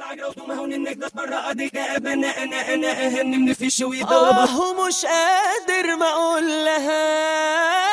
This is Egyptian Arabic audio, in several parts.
آه مش قادر ما اقول لها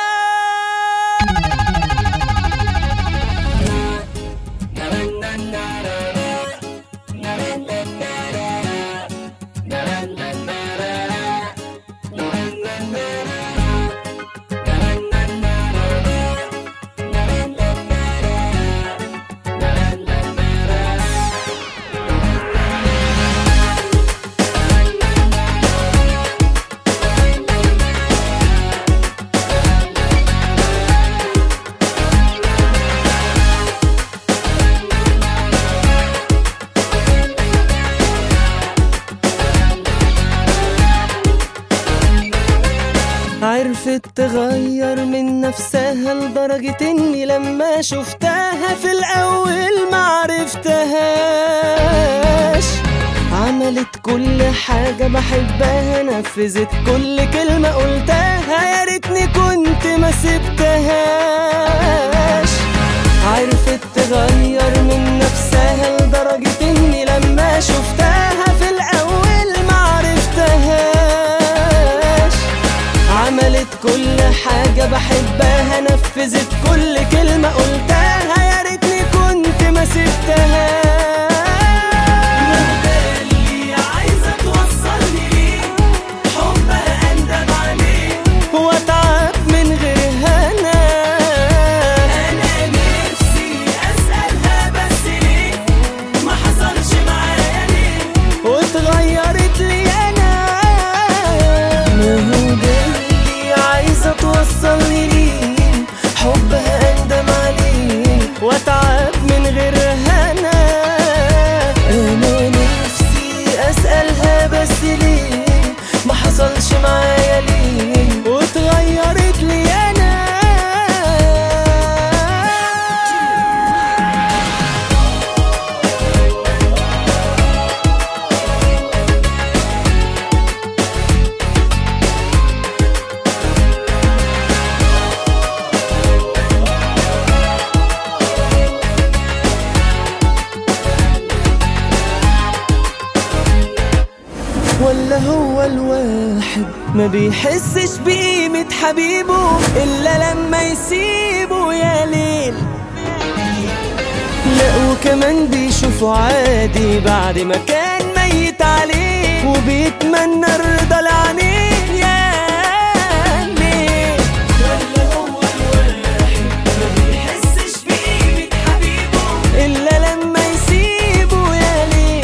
عرفت تغير من نفسها لدرجة اني لما شفتها في الاول معرفتهاش عملت كل حاجة بحبها نفذت كل كلمة قلتها يا ريتني كنت ما سبتهاش عرفت تغير من نفسها لدرجة اني لما شفتها في الاول معرفتهاش عملت كل حاجة بحبها نفذت كل كلمة قلتها يا ريتني كنت ما سبتها عايزة توصلني ليه حبها أندم عليه وأتعب من غيرها أنا أنا نفسي أسألها بس ليه ما حصلش معايا ليه واتغيرت لي أنا ما هو ده اللي عايزة توصلني ليه حبها أندم عليه وأتعب من غيرها أنا أنا نفسي أسألها بس ليه ما حصلش معايا ليه واتغيرت لي أنا ولا هو الواحد ما بيحسش بقيمة حبيبه إلا لما يسيبه يا ليل لا وكمان بيشوفه عادي بعد ما كان ميت عليه وبيتمنى الرضا لعينيه يا ليل ولا هو الواحد ما بيحسش بقيمة حبيبه إلا لما يسيبه يا ليل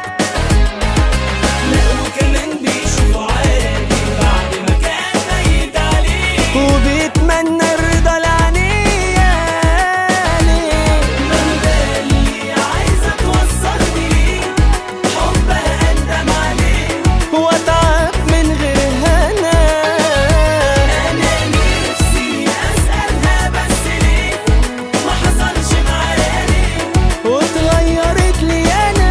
لا وكمان بيشوفه عادي بعد ما كان ميت عليه وبيتمنى الرضا لعينيه من ده اللي عايزة توصلني ليه حبها أندم عليه وأتعب من غيرها أنا أنا نفسي أسألها بس ليه ما حصلش معايا ليه واتغيرت لي أنا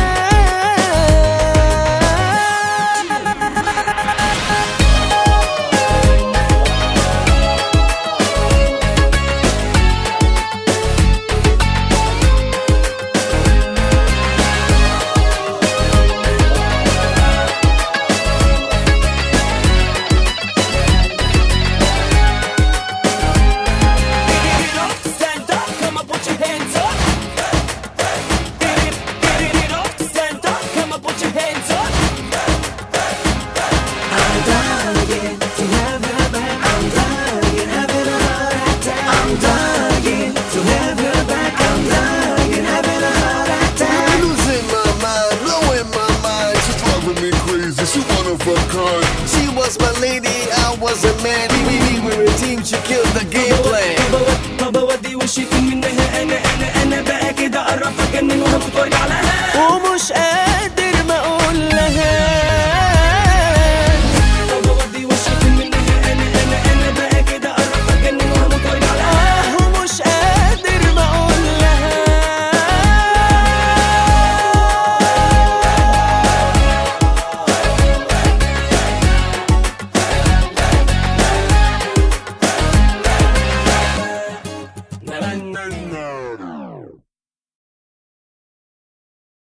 Stand up, come on, put your hands up. Get it, get it up. Stand up, come on, put your hands up. I'm dying to have her back. I'm dying, having a heart attack. I'm dying to have her back. I'm dying, having a heart attack. I'm losing my mind, blowing my mind. She's driving me crazy. She one of a kind. She was my lady, I was a man.